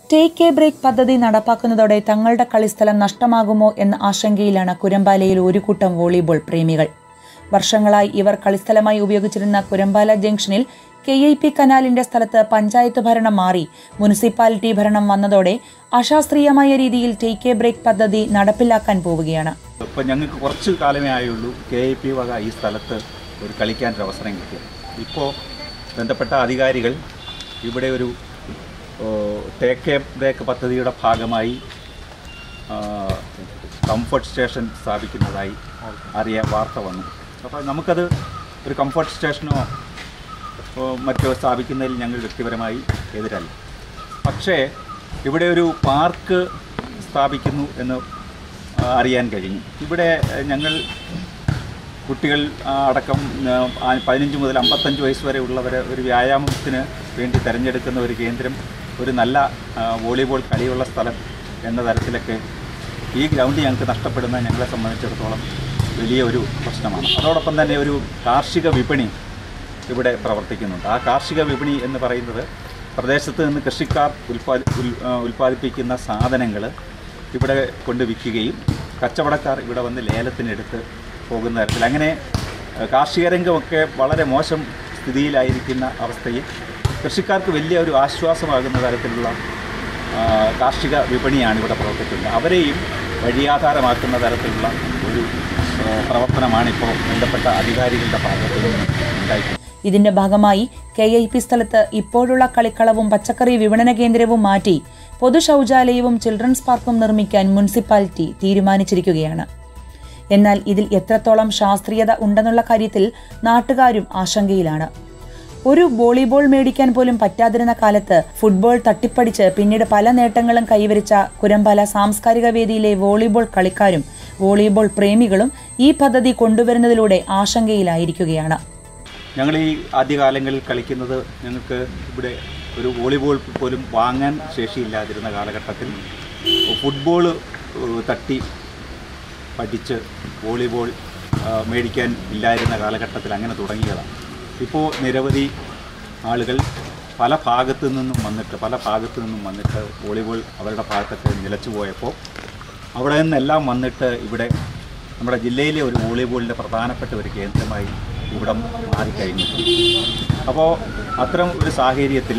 take A break പദ്ധതി നടപ്പാക്കുന്നതോടെ തങ്ങളുടെ കളിസ്ഥലം നഷ്ടമാകുമോ എന്ന ആശങ്കയിലാണ് കുരമ്പാലയിൽ ഒരു കൂട്ടം വോളിബോൾ പ്രേമികൾ വർഷങ്ങളായി ഇവർ കളിസ്ഥലമായി ഉപയോഗിച്ചിരുന്ന കുരമ്പാല ജംഗ്ഷനിൽ കെ ഐ പി കനാലിന്റെ സ്ഥലത്ത് പഞ്ചായത്ത് ഭരണം മാറി മുനിസിപ്പാലിറ്റി ഭരണം വന്നതോടെ അശാസ്ത്രീയമായ രീതിയിൽ ടേക്ക് എ ബ്രേക്ക് പദ്ധതി നടപ്പിലാക്കാൻ പോവുകയാണ് ഇപ്പം ഞങ്ങൾക്ക് കുറച്ച് കാലമേ ആയുള്ളൂ കെ ഐ പി വക ഈ സ്ഥലത്ത് ഒരു കളിക്കാൻ ഒരു അവസരം കിട്ടിയത് ഇപ്പോൾ ബന്ധപ്പെട്ട അധികാരികൾ ഇവിടെ ഒരു ടേക്ക് എ ബ്രേക്ക് പദ്ധതിയുടെ ഭാഗമായി ആ, കംഫർട്ട് സ്റ്റേഷൻ സ്ഥാപിക്കുന്നതായി അറിയാൻ വാർത്ത വന്നു അപ്പോൾ നമുക്കത് ഒരു കംഫർട്ട് സ്റ്റേഷനോ ഓ, മറ്റോ സ്ഥാപിക്കുന്നതിൽ ഞങ്ങൾ വ്യക്തിപരമായി എതിരല്ല പക്ഷേ ഇവിടെ ഒരു പാർക്ക് സ്ഥാപിക്കുന്നു എന്ന് ആ, അറിയാൻ കഴിഞ്ഞു ഇവിടെ ഏഹ്, ഞങ്ങൾ കുട്ടികൾ ആ, അടക്കം ആ, പതിനഞ്ച് മുതൽ അമ്പത്തഞ്ച് വയസ്സ് വരെ ഉള്ളവരെ ഒരു വ്യായാമത്തിന് വേണ്ടി തിരഞ്ഞെടുക്കുന്ന ഒരു കേന്ദ്രം ഒരു നല്ല ആ, വോളിബോൾ കളിയുള്ള സ്ഥലം എന്ന തരത്തിലൊക്കെ ഈ ഗ്രൗണ്ട് ഞങ്ങൾക്ക് നഷ്ടപ്പെടുന്ന ഞങ്ങളെ സംബന്ധിച്ചിടത്തോളം വലിയ ഒരു പ്രശ്നമാണ് അതോടൊപ്പം തന്നെ ഒരു കാർഷിക വിപണി ഇവിടെ പ്രവർത്തിക്കുന്നുണ്ട് ആ കാർഷിക വിപണി എന്ന് പറയുന്നത് പ്രദേശത്ത് നിന്ന് കൃഷിക്കാർ ഉൽപ്പാദി ഉൽ- ആ, ഉൽപ്പാദിപ്പിക്കുന്ന സാധനങ്ങൾ ഇവിടെ കൊണ്ട് വിൽക്കുകയും കച്ചവടക്കാർ ഇവിടെ വന്ന് ലേലത്തിനെടുത്ത് പോകുന്ന തരത്തിൽ അങ്ങനെ ആ, കാർഷിക രംഗമൊക്കെ വളരെ മോശം സ്ഥിതിയിലായിരിക്കുന്ന അവസ്ഥയിൽ കൃഷിക്കാർക്ക് വലിയ ഒരു ആശ്വാസമാകുന്ന തരത്തിലുള്ള ആ, കാർഷിക വിപണിയാണ് ഇവിടെ പ്രവർത്തിക്കുന്നത് അവരെയും വഴിയാധാരമാക്കുന്ന തരത്തിലുള്ള ഒരു ആ, പ്രവർത്തനമാണ് ഇപ്പോൾ ബന്ധപ്പെട്ട അധികാരികളുടെ ഭാഗത്തു നിന്ന് ഉണ്ടായിട്ടുള്ളത് ഇതിന്റെ ഭാഗമായി കെ ഐ പി സ്ഥലത്ത് ഇപ്പോഴുള്ള കളിക്കളവും പച്ചക്കറി വിപണന കേന്ദ്രവും മാറ്റി പൊതു ശൗചാലയവും ചിൽഡ്രൻസ് പാർക്കും നിർമ്മിക്കാൻ മുനിസിപ്പാലിറ്റി തീരുമാനിച്ചിരിക്കുകയാണ് എന്നാൽ ഇതിൽ എത്രത്തോളം ശാസ്ത്രീയത ഉണ്ടെന്നുള്ള കാര്യത്തിൽ നാട്ടുകാരും ആശങ്കയിലാണ് ഒരു വോളിബോൾ മേടിക്കാൻ പോലും പറ്റാതിരുന്ന കാലത്ത് ഫുട്ബോൾ തട്ടിപ്പടിച്ച് പിന്നീട് പല നേട്ടങ്ങളും കൈവരിച്ച കുരമ്പാല സാംസ്കാരിക വേദിയിലെ വോളിബോൾ കളിക്കാരും വോളിബോൾ പ്രേമികളും ഈ പദ്ധതി കൊണ്ടുവരുന്നതിലൂടെ ആശങ്കയിലായിരിക്കുകയാണ് ഞങ്ങൾ ഈ ആദ്യകാലങ്ങളിൽ കളിക്കുന്നത് ഞങ്ങൾക്ക് ഇവിടെ ഒരു വോളിബോൾ പോലും വാങ്ങാൻ ശേഷിയില്ലാതിരുന്ന കാലഘട്ടത്തിൽ ഫുട്ബോൾ ഏഹ്, തട്ടി പഠിച്ച് വോളിബോൾ ആ, മേടിക്കാൻ ഇല്ലായിരുന്ന കാലഘട്ടത്തിൽ അങ്ങനെ തുടങ്ങിയതാണ് ഇപ്പോൾ നിരവധി ആളുകൾ പല ഭാഗത്തു നിന്നും വന്നിട്ട് പല ഭാഗത്തു നിന്നും വന്നിട്ട് വോളിബോൾ അവരുടെ ഭാഗത്തൊക്കെ നിലച്ചു പോയപ്പോൾ അവിടെ നിന്നെല്ലാം വന്നിട്ട് ഇവിടെ നമ്മുടെ ജില്ലയിലെ ഒരു വോളിബോളിൻ്റെ പ്രധാനപ്പെട്ട ഒരു കേന്ദ്രമായി ഇവിടം മാറിക്കഴിഞ്ഞിട്ടുണ്ട് അപ്പോൾ അത്തരം ഒരു സാഹചര്യത്തിൽ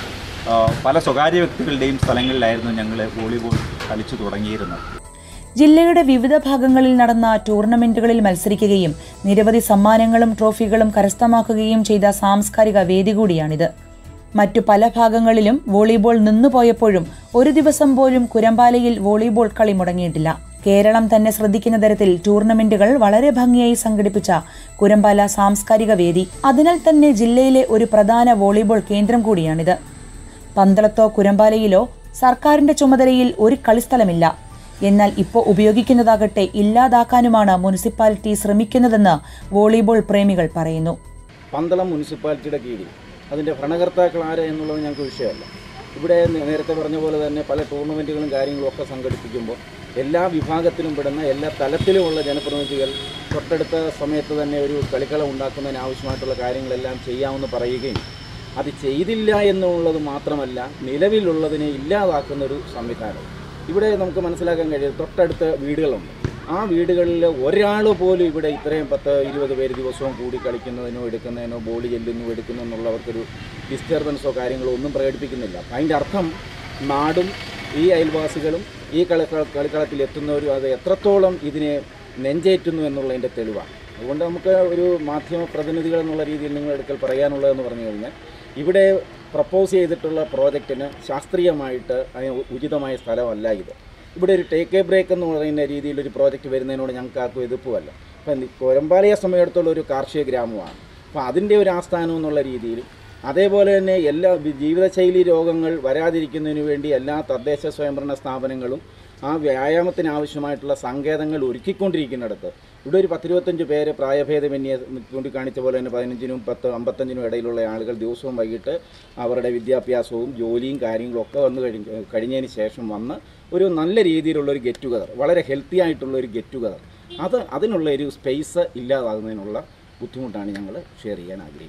ആ, പല സ്വകാര്യ വ്യക്തികളുടെയും സ്ഥലങ്ങളിലായിരുന്നു ഞങ്ങൾ വോളിബോൾ കളിച്ചു തുടങ്ങിയിരുന്നത് ജില്ലയുടെ വിവിധ ഭാഗങ്ങളിൽ നടന്ന ടൂർണമെന്റുകളിൽ മത്സരിക്കുകയും നിരവധി സമ്മാനങ്ങളും ട്രോഫികളും കരസ്ഥമാക്കുകയും ചെയ്ത സാംസ്കാരിക വേദി കൂടിയാണിത് മറ്റു പല ഭാഗങ്ങളിലും വോളിബോൾ നിന്നുപോയപ്പോഴും ഒരു ദിവസം പോലും കുരമ്പാലയിൽ വോളിബോൾ കളി മുടങ്ങിയിട്ടില്ല കേരളം തന്നെ ശ്രദ്ധിക്കുന്ന തരത്തിൽ ടൂർണമെന്റുകൾ വളരെ ഭംഗിയായി സംഘടിപ്പിച്ച കുരമ്പാല സാംസ്കാരിക വേദി അതിനാൽ തന്നെ ജില്ലയിലെ ഒരു പ്രധാന വോളിബോൾ കേന്ദ്രം കൂടിയാണിത് പന്തളത്തോ കുരമ്പാലയിലോ സർക്കാരിന്റെ ചുമതലയിൽ ഒരു കളിസ്ഥലമില്ല എന്നാൽ ഇപ്പോൾ ഉപയോഗിക്കുന്നതാകട്ടെ ഇല്ലാതാക്കാനുമാണ് മുനിസിപ്പാലിറ്റി ശ്രമിക്കുന്നതെന്ന് വോളിബോൾ പ്രേമികൾ പറയുന്നു പന്തളം മുനിസിപ്പാലിറ്റിയുടെ കീഴിൽ അതിൻ്റെ ഭരണകർത്താക്കൾ ആര് എന്നുള്ളത് ഞങ്ങൾക്ക് വിഷയമല്ല ഇവിടെ നേ- നേരത്തെ പറഞ്ഞ പോലെ തന്നെ പല ടൂർണമെൻറ്റുകളും കാര്യങ്ങളും ഒക്കെ സംഘടിപ്പിക്കുമ്പോൾ എല്ലാ വിഭാഗത്തിലും പെടുന്ന എല്ലാ തലത്തിലുമുള്ള ജനപ്രതിനിധികൾ തൊട്ടടുത്ത സമയത്ത് തന്നെ ഒരു കളിക്കളം ഉണ്ടാക്കുന്നതിന് ആവശ്യമായിട്ടുള്ള കാര്യങ്ങളെല്ലാം ചെയ്യാമെന്ന് പറയുകയും അത് ചെയ്തില്ല എന്നുള്ളത് മാത്രമല്ല നിലവിലുള്ളതിനെ ഇല്ലാതാക്കുന്ന ഒരു സംവിധാനം ഇവിടെ നമുക്ക് മനസ്സിലാക്കാൻ കഴിയും തൊട്ടടുത്ത വീടുകളുണ്ട് ആ വീടുകളിൽ ഒരാൾ പോലും ഇവിടെ ഇത്രയും പത്ത് ഇരുപത് പേര് ദിവസവും കൂടി കളിക്കുന്നതിനോ എടുക്കുന്നതിനോ ബോളി ചെല്ലുന്നു എടുക്കുന്നു എന്നുള്ളവർക്കൊരു ഡിസ്റ്റർബൻസോ കാര്യങ്ങളോ ഒന്നും പ്രകടിപ്പിക്കുന്നില്ല അപ്പം അതിൻ്റെ അർത്ഥം നാടും ഈ അയൽവാസികളും ഈ കളി കളിക്കളത്തിൽ എത്തുന്നവരും അത് എത്രത്തോളം ഇതിനെ നെഞ്ചേറ്റുന്നു എന്നുള്ളതിൻ്റെ തെളിവാണ് അതുകൊണ്ട് നമുക്ക് ഒരു മാധ്യമ പ്രതിനിധികൾ എന്നുള്ള രീതിയിൽ നിങ്ങളുടെ അടുക്കൽ പറയാനുള്ളതെന്ന് പറഞ്ഞു കഴിഞ്ഞാൽ ഇവിടെ പ്രപ്പോസ് ചെയ്തിട്ടുള്ള പ്രോജക്റ്റിന് ശാസ്ത്രീയമായിട്ട് അതിന് ഉചിതമായ സ്ഥലമല്ല ഇത് ഇവിടെ ഒരു ടേക്ക് എ ബ്രേക്ക് എന്ന് പറയുന്ന രീതിയിൽ ഒരു പ്രോജക്റ്റ് വരുന്നതിനോട് ഞങ്ങൾക്ക് ആർക്കും എതിർപ്പുമല്ല അപ്പം കൊരമ്പാലയെ സമയത്തുള്ള ഒരു കാർഷിക ഗ്രാമമാണ് അപ്പോൾ അതിൻ്റെ ഒരു ആസ്ഥാനം എന്നുള്ള രീതിയിൽ അതേപോലെ തന്നെ എല്ലാ വി- ജീവിതശൈലി രോഗങ്ങൾ വരാതിരിക്കുന്നതിന് വേണ്ടി എല്ലാ തദ്ദേശ സ്വയംഭരണ സ്ഥാപനങ്ങളും ആ വ്യായാമത്തിന് ആവശ്യമായിട്ടുള്ള സങ്കേതങ്ങൾ ഒരുക്കിക്കൊണ്ടിരിക്കുന്നിടത്ത് ഇവിടെ ഒരു പത്തിരുപത്തഞ്ച് പേര് പ്രായഭേദമന്യേ ചൂണ്ടിക്കാണിച്ച പോലെ തന്നെ പതിനഞ്ചിനും പത്ത് അമ്പത്തഞ്ചിനും ഇടയിലുള്ള ആളുകൾ ദിവസവും വൈകിട്ട് അവരുടെ വിദ്യാഭ്യാസവും ജോലിയും കാര്യങ്ങളും ഒക്കെ വന്നു കഴിഞ്ഞ് കഴിഞ്ഞതിന് ശേഷം വന്ന് ഒരു നല്ല രീതിയിലുള്ള ഒരു ഗെറ്റ് ടുഗദർ വളരെ ഹെൽത്തി ആയിട്ടുള്ള ഒരു ഗെറ്റ് ടുഗദർ അത് അതിനുള്ള ഒരു സ്പേസ് ഇല്ലാതാകുന്നതിനുള്ള ബുദ്ധിമുട്ടാണ് ഞങ്ങൾ ഷെയർ ചെയ്യാൻ ആഗ്രഹിക്കുന്നത്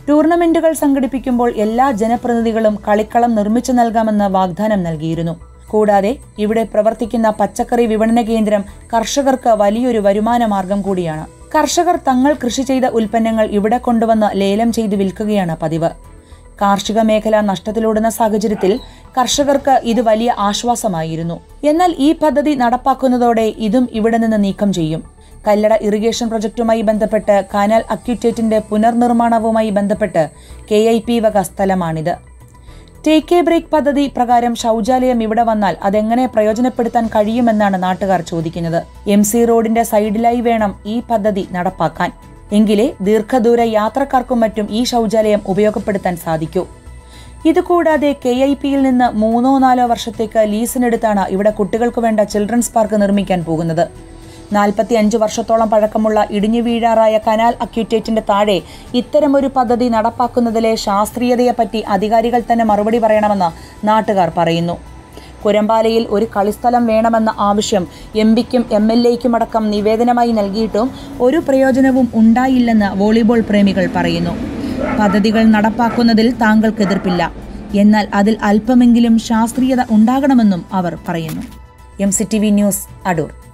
ടൂർണമെന്റുകൾ സംഘടിപ്പിക്കുമ്പോൾ എല്ലാ ജനപ്രതിനിധികളും കളിക്കളം നിർമ്മിച്ചു നൽകാമെന്ന് വാഗ്ദാനം നൽകിയിരുന്നു കൂടാതെ ഇവിടെ പ്രവർത്തിക്കുന്ന പച്ചക്കറി വിപണന കേന്ദ്രം കർഷകർക്ക് വലിയൊരു വരുമാന മാർഗം കൂടിയാണ് കർഷകർ തങ്ങൾ കൃഷി ചെയ്ത ഉൽപ്പന്നങ്ങൾ ഇവിടെ കൊണ്ടുവന്ന് ലേലം ചെയ്ത് വിൽക്കുകയാണ് പതിവ് കാർഷിക മേഖല നഷ്ടത്തിലോടുന്ന സാഹചര്യത്തിൽ കർഷകർക്ക് ഇത് വലിയ ആശ്വാസമായിരുന്നു എന്നാൽ ഈ പദ്ധതി നടപ്പാക്കുന്നതോടെ ഇതും ഇവിടെ നിന്ന് നീക്കം ചെയ്യും കല്ലട ഇറിഗേഷൻ പ്രൊജക്ടുമായി ബന്ധപ്പെട്ട് കാനാൽ അക്യുറ്റേറ്റിന്റെ പുനർനിർമ്മാണവുമായി ബന്ധപ്പെട്ട് കെ ഐ പി വക സ്ഥലമാണിത് ടേക്ക് എ ബ്രേക്ക് പദ്ധതി പ്രകാരം ശൗചാലയം ഇവിടെ വന്നാൽ അതെങ്ങനെ പ്രയോജനപ്പെടുത്താൻ കഴിയുമെന്നാണ് നാട്ടുകാർ ചോദിക്കുന്നത് എം സി റോഡിന്റെ സൈഡിലായി വേണം ഈ പദ്ധതി നടപ്പാക്കാൻ എങ്കിലേ ദീർഘദൂര യാത്രക്കാർക്കും മറ്റും ഈ ശൗചാലയം ഉപയോഗപ്പെടുത്താൻ സാധിക്കൂ ഇതുകൂടാതെ കെ ഐ പിയിൽ നിന്ന് മൂന്നോ നാലോ വർഷത്തേക്ക് ലീസിനെടുത്താണ് ഇവിടെ കുട്ടികൾക്ക് വേണ്ട ചിൽഡ്രൻസ് പാർക്ക് നിർമ്മിക്കാൻ പോകുന്നത് നാൽപ്പത്തി അഞ്ച് വർഷത്തോളം പഴക്കമുള്ള ഇടിഞ്ഞു വീഴാറായ കനാൽ അക്യൂറ്റേറ്റിന്റെ താഴെ ഇത്തരമൊരു പദ്ധതി നടപ്പാക്കുന്നതിലെ ശാസ്ത്രീയതയെപ്പറ്റി അധികാരികൾ തന്നെ മറുപടി പറയണമെന്ന് നാട്ടുകാർ പറയുന്നു കുരമ്പാലയിൽ ഒരു കളിസ്ഥലം വേണമെന്ന ആവശ്യം എം പിക്കും എം എൽ എക്കും അടക്കം നിവേദനമായി നൽകിയിട്ടും ഒരു പ്രയോജനവും ഉണ്ടായില്ലെന്ന് വോളിബോൾ പ്രേമികൾ പറയുന്നു പദ്ധതികൾ നടപ്പാക്കുന്നതിൽ താങ്കൾക്ക് എതിർപ്പില്ല എന്നാൽ അതിൽ അല്പമെങ്കിലും ശാസ്ത്രീയത ഉണ്ടാകണമെന്നും അവർ പറയുന്നു M C T V news Adoor